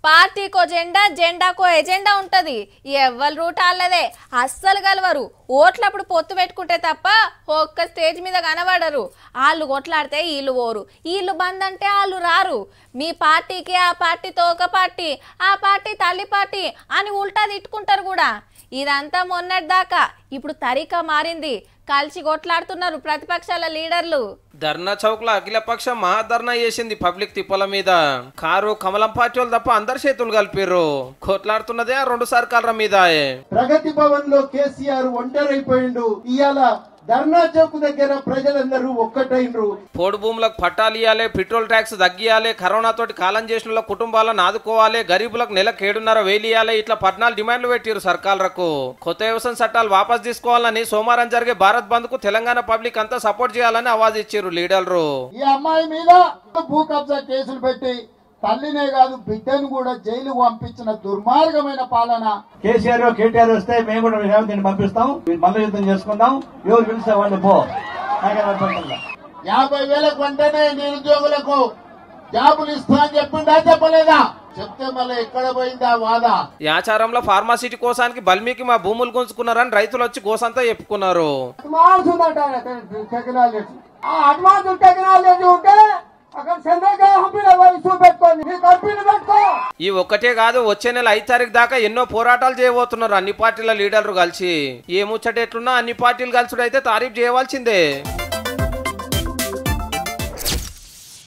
పార్టీకో జెండా జెండాకో ఎజెండా ఉంటది ఎవ్వరు రూట్ ఆళ్ళదే అస్సలు గలవరు ఓట్లప్పుడు పొత్తు పెట్టుకుంటే తప్ప ఒక్క స్టేజ్ మీద కనబడరు వాళ్ళు కొట్లాడితే వీళ్ళు ఓరు వీళ్ళు బంద్ అంటే వాళ్ళు రారు మీ పార్టీకి ఆ పార్టీతో ఒక పార్టీ ఆ పార్టీ తల్లి పార్టీ అని ఉల్టా తిట్టుకుంటారు కూడా ఇదంతా మొన్నటి దాకా ఇప్పుడు తరీకా మారింది కలిసి కొట్లాడుతున్నారు ప్రతిపక్షాల లీడర్లు ధర్నా చౌక్ లో అఖిలపక్ష మహాధర్నా చేసింది పబ్లిక్ తిప్పల మీద కారు కమలం పార్టీ వాళ్ళు తప్ప అందరు చేతులు కలిపిర్రు కొట్లాడుతున్నదే ఆ రెండు సర్కార్ల మీద ప్రగతి భవన్ లో కేసీఆర్ ఒంటరైపోయిండు ఇవాళ ధర్నా చౌక్ దగ్గర ప్రజలందరూ ఒక్కటైనరు పోడు భూములకు పట్టాలు ఇవ్వాలి పెట్రోల్ ట్యాక్స్ తగ్గియాలి కరోనా తోటి కాలం చేసిన వాళ్ళ కుటుంబాలను ఆదుకోవాలి గరీబులకు నెలకు ఏడున్నర వేలు ఇవ్వాలి ఇట్లా పద్నాలుగు డిమాండ్లు పెట్టారు సర్కార్లకు కొత్త వ్యవసాయ చట్టాలు వాపస్ తీసుకోవాలని సోమవారం జరిగే భారత్ బంద్ కు తెలంగాణ పబ్లిక్ అంతా సపోర్ట్ చేయాలని అవాజ్ ఇచ్చారు లీడర్లు ఈ అమ్మాయి మీద భూ కబ్జా కేసులు పెట్టి తల్లినే కాదు బిడ్డను కూడా జైలు పంపించిన దుర్మార్గమైన పాలన కేసీఆర్ కేటీఆర్ వస్తే మేము కూడా రేవంత్ రెడ్డిని పంపిస్తాం మీరు మల్ల యుద్ధం చేసుకుందాం ఎవరు పిలిస్తే వాళ్ళు పో నాకేం అభ్యంతరం లేదు. యాభై వేలకు వెంటనే నిరుద్యోగులకు జాబులు ఇస్తా అని చెప్పిందా చెప్పలేదా చెప్తే మళ్ళీ ఎక్కడ పోయిందా వాద యాచారంలో ఫార్మాసిటీ కోసానికి బల్మీకి మా భూములు గుంజుకున్నారని రైతులు వచ్చి కోసంతా చెప్పుకున్నారు అడ్వాన్స్ ఉందట టెక్నాలజీ ఆ అడ్వాన్స్ టెక్నాలజీ ఉంటే అక్కడ చంద్రగ్రహం కంపెనీ పోయి చూపెట్టుకోండి మీ కంపెనీ పెట్టుకో ఈ ఒక్కటే కాదు వచ్చే నెల ఐదు తారీఖు దాకా ఎన్నో పోరాటాలు చేయబోతున్నారు అన్ని పార్టీల లీడర్లు కలిసి ఏ ముచ్చట ఎట్లున్నా అన్ని పార్టీలు కలిసి అయితే తారీఫ్ చేయవలసిందే